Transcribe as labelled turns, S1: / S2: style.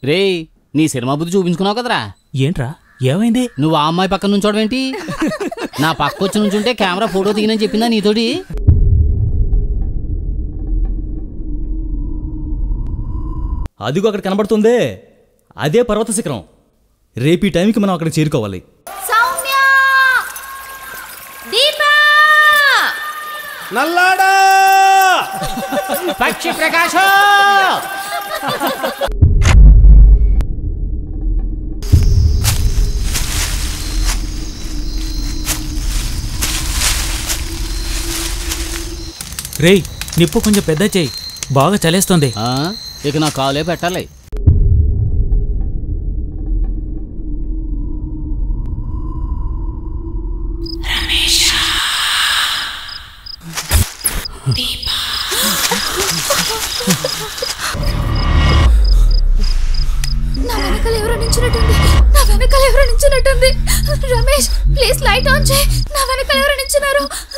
S1: రేయ్ నీ సినిమా బుద్ధి చూపించుకున్నావు కదరా
S2: ఏంట్రా ఏమైంది
S1: నువ్వు ఆ అమ్మాయి పక్కన నుంచోడమేంటి నా పక్క వచ్చి నుంచుంటే కెమెరా ఫోటో దిగినని చెప్పిందా నీతోటి
S3: అదిగో అక్కడ కనబడుతుందే అదే పర్వత శిఖరం రేపు ఈ టైంకి మనం అక్కడికి చేరుకోవాలి
S4: సౌమ్య దీపా
S5: నల్లాడా
S1: పక్షి ప్రకాశం
S2: రేయ్ నిప్పు కొంచెం పెద్ద చేయి బాగా చలేస్తుంది
S1: ఆ, ఇక నా కాలే పెట్టాలి
S4: నా వెనకాల ఎవరో నించున్నట్టుంది నా వెనకాల ఎవరో నించున్నట్టుంది రమేష్ ప్లీజ్ లైట్ ఆన్ చేయి నా వెనకాల ఎవరో నించున్నారు